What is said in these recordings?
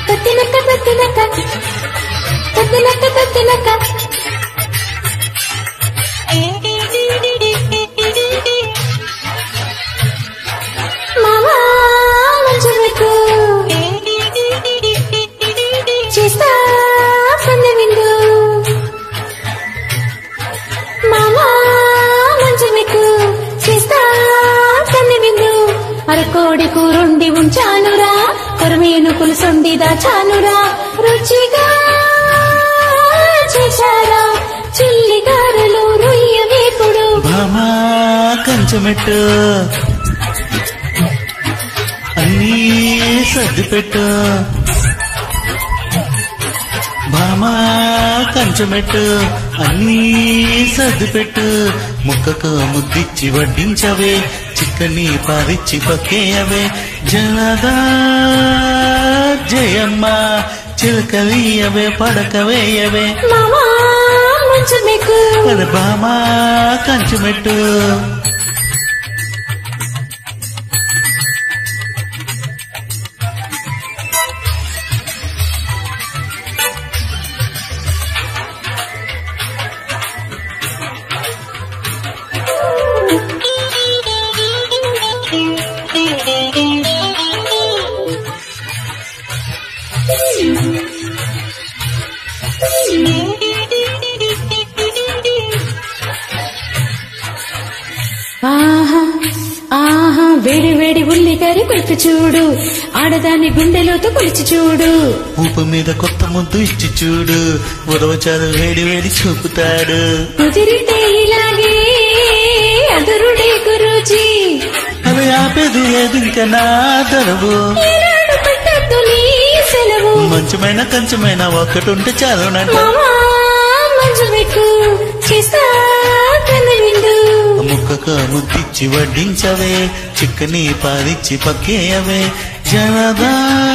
తత్తినక్క తత్తినక్క తత్తినక్క తత్తినక్క మామా మంచం ఎక్కు చేస్తా సందె విందు మామా మంచం ఎక్కు చేస్తా సందె విందు అరకోడి కూరుండి ఉంచానురా కొరమేను పులుసొండి దాచానురా రుచిగా చేశారా చిల్లి గారెలు రొయ్య వేపుడు భామా కంచమెట్టు అన్నీ సర్ది పెట్టు భామా కంచమెట్టు అన్నీ సర్ది పెట్టు ముక్కకు ముద్దిచ్చి వడ్డించవే చిక్కని పారిచ్చి పక్కేయవే జనదా జయమ్మ చిలకలీయవే పడకవేయవే మామా మంచం ఎక్కు అరే బామా కంచమెట్టు ఆహా ఆహా వేడి వేడి ఉల్లి కర్రీ కొలిపి చూడు ఆడదాని గుండెలోతో కొలిచి చూడు ఊపు మీద కొత్త ముద్దు ఇచ్చి చూడు ఉదవచారు వేడి వేడి చూపుతాడు కుదిరితే ఇలాగే అదురుడే గురూజీ అవి ఆపేది ఏది ఇంకా నా దరవు ఏనాడు పెట్టద్దు నీ సెలవు మంచమైన కంచమైన ఒక్కటుంటే చాలునంట మామా మంచం ఎక్కు చేస్తా కన్న విందు ముక్కకు ముద్దిచ్చి వడ్డించవే చిక్కని పారిచ్చి పక్కేయవే జనదా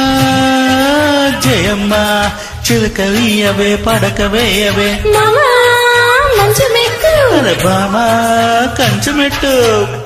జయమ్మ చిలకలీయవే పడకవేయవే మామా మంచం ఎక్కు అరే బామా కంచమెట్టు